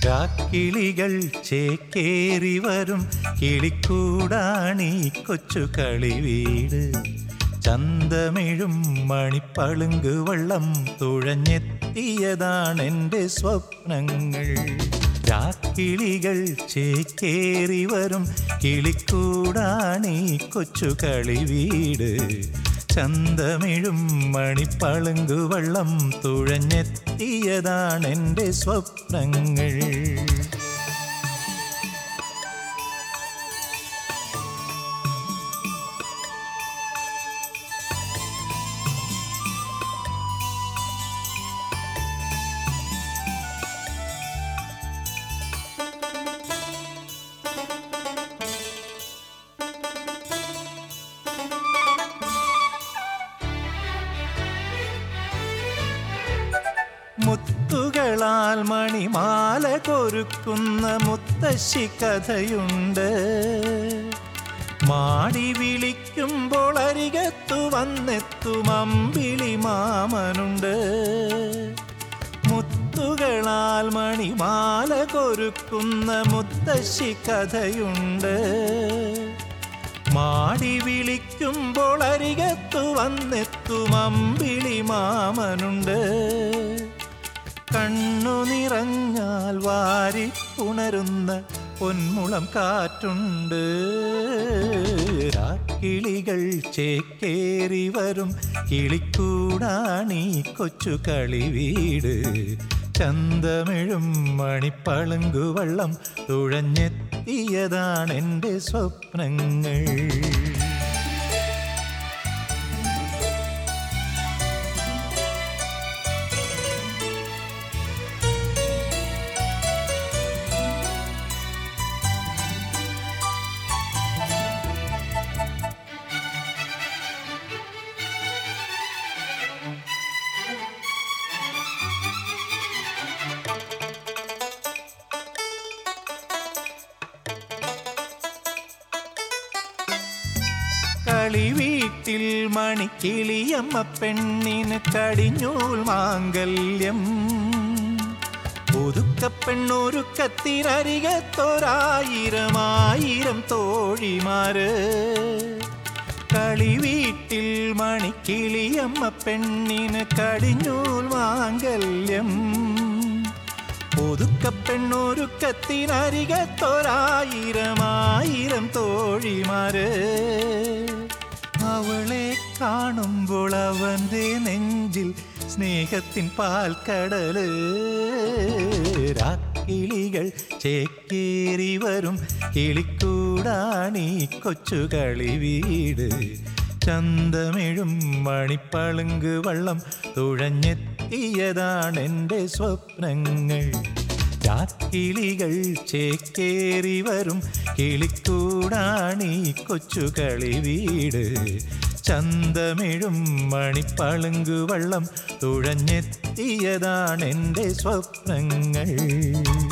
രാക്കിളികൾ ചേക്കേറി വരും കിളിക്കൂടാണീ കൊച്ചു കളിവീട് ചന്തമിഴും മണിപ്പളുങ്ക് വള്ളം തുഴഞ്ഞെത്തിയതാണെൻ്റെ സ്വപ്നങ്ങൾ രാക്കിളികൾ ചേക്കേറി വരും കിളിക്കൂടാണീ കൊച്ചു കളിവീട് ചന്തമിഴും മണിപ്പളുങ്കു വള്ളം തുഴഞ്ഞെത്തിയതാണെൻ്റെ സ്വപ്നങ്ങൾ മുത്തുകളാൽ മണിമാല കൊരുക്കുന്ന മുത്തശ്ശി കഥയുണ്ട് മാടി വിളിക്കുമ്പോൾ അരികത്തു വന്നെത്തും അമ്പിളി മാമനുണ്ട് മുത്തുകളാൽ മണിമാല കൊരുക്കുന്ന മുത്തശ്ശി കഥയുണ്ട് മാടി വിളിക്കുമ്പോൾ അരികത്തു വന്നെത്തും അമ്പിളി മാമനുണ്ട് കണ്ണു നിറഞ്ഞാൽ വാരി ഉണരുന്ന പൊന്മുളം കാറ്റുണ്ട് കിളികൾ ചേക്കേറി വരും കിളിക്കൂടാണീ കൊച്ചു കളിവീട് ചന്തമിഴും മണിപ്പളുങ്കു വള്ളം തുഴഞ്ഞെത്തിയതാണെൻ്റെ സ്വപ്നങ്ങൾ കളിവീട്ടിൽ മണിക്കിളിയമ്മ പെണ്ണിന് കടിഞ്ഞൂൽ മാംഗല്യം ഒതുക്കപ്പെണ്ണൊരുക്കത്തിനരികത്തൊരായിരം ആയിരം തോഴിമാര് കളിവീട്ടിൽ മണിക്കിളിയമ്മ പെണ്ണിന് കടിഞ്ഞൂൽ മാംഗല്യം ഒതുക്കപ്പെണ്ണൊരുക്കത്തിനരികത്തൊരായിരം ആയിരം തോഴിമാര് അവളെ കാണുമ്പോൾ അവൻ്റെ നെഞ്ചിൽ സ്നേഹത്തിൻ പാൽക്കടല് രാക്കിളികൾ ചേക്കേറി വരും കിളിക്കൂടാണീ കൊച്ചു കളിവീട് ചന്തമിഴും മണിപ്പളുങ്ക് വള്ളം തുഴഞ്ഞെത്തിയതാണെൻ്റെ സ്വപ്നങ്ങൾ രാക്കിളികൾ ചേക്കേറി വരും കിളിക്കൂടാണീ കൊച്ചു കളിവീട് ചന്തമിഴും മണിപ്പളുങ്കു വള്ളം തുഴഞ്ഞെത്തിയതാണെൻ്റെ സ്വപ്നങ്ങൾ